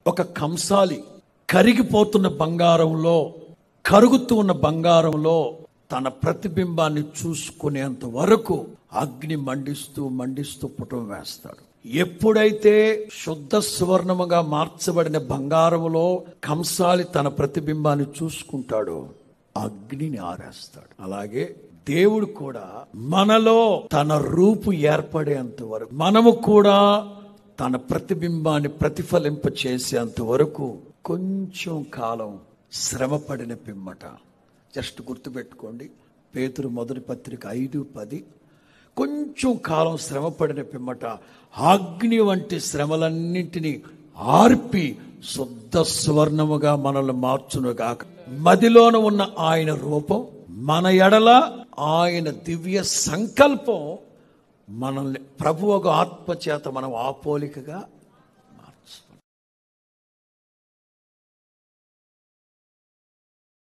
ఒక కంసాలి కరిగిపోతున్న బంగారంలో కరుగుతూ ఉన్న బంగారంలో తన ప్రతిబింబాన్ని చూసుకునేంత వరకు అగ్ని మండిస్తూ మండిస్తూ పుటం వేస్తాడు ఎప్పుడైతే శుద్ధ సువర్ణముగా మార్చబడిన బంగారములో కంసాలి తన ప్రతిబింబాన్ని చూసుకుంటాడో అగ్నిని ఆరేస్తాడు అలాగే దేవుడు కూడా మనలో తన రూపు ఏర్పడేంత వరకు మనము కూడా తన ప్రతిబింబాన్ని ప్రతిఫలింప చేసేంత వరకు కొంచెం కాలం శ్రమపడిన పిమ్మట జస్ట్ గుర్తుపెట్టుకోండి పేతురు మొదటి పత్రిక ఐదు పది కొంచెం కాలం శ్రమపడిన పిమ్మట అగ్ని వంటి శ్రమలన్నింటినీ ఆర్పి శుద్ధ సువర్ణముగా మనల్ని మార్చునుగాక మదిలోన ఉన్న ఆయన రూపం మన ఎడల ఆయన దివ్య సంకల్పం మనల్ని ప్రభు ఒక ఆత్మ చేత మనం ఆ పోలికగా